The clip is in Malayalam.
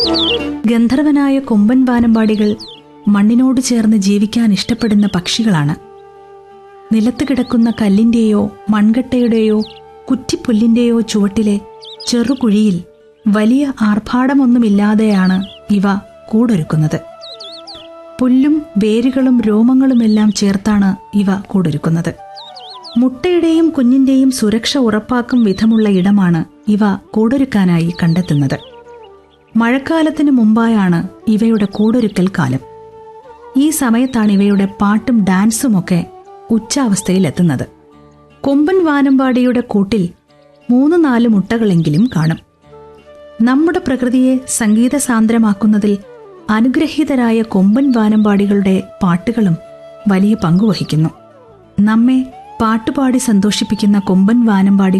ഗന്ധർവനായ കൊമ്പൻ വാനമ്പാടികൾ മണ്ണിനോട് ചേർന്ന് ജീവിക്കാൻ ഇഷ്ടപ്പെടുന്ന പക്ഷികളാണ് നിലത്ത് കിടക്കുന്ന കല്ലിന്റെയോ മൺകട്ടയുടെയോ കുറ്റിപ്പുല്ലിന്റെയോ ചുവട്ടിലെ ചെറുകുഴിയിൽ വലിയ ആർഭാടമൊന്നുമില്ലാതെയാണ് ഇവ കൂടൊരുക്കുന്നത് പുല്ലും വേരുകളും രോമങ്ങളുമെല്ലാം ചേർത്താണ് ഇവ കൂടൊരുക്കുന്നത് മുട്ടയുടെയും കുഞ്ഞിന്റെയും സുരക്ഷ ഉറപ്പാക്കും വിധമുള്ള ഇടമാണ് ഇവ കൂടൊരുക്കാനായി കണ്ടെത്തുന്നത് മഴക്കാലത്തിന് മുമ്പായാണ് ഇവയുടെ കൂടൊരുക്കൽ കാലം ഈ സമയത്താണ് ഇവയുടെ പാട്ടും ഡാൻസുമൊക്കെ ഉച്ചാവസ്ഥയിലെത്തുന്നത് കൊമ്പൻ വാനമ്പാടിയുടെ കൂട്ടിൽ മൂന്ന് നാല് മുട്ടകളെങ്കിലും കാണും നമ്മുടെ പ്രകൃതിയെ സംഗീതസാന്ദ്രമാക്കുന്നതിൽ അനുഗ്രഹീതരായ കൊമ്പൻ വാനമ്പാടികളുടെ പാട്ടുകളും വലിയ പങ്കുവഹിക്കുന്നു നമ്മെ പാട്ടുപാടി സന്തോഷിപ്പിക്കുന്ന കൊമ്പൻ വാനമ്പാടി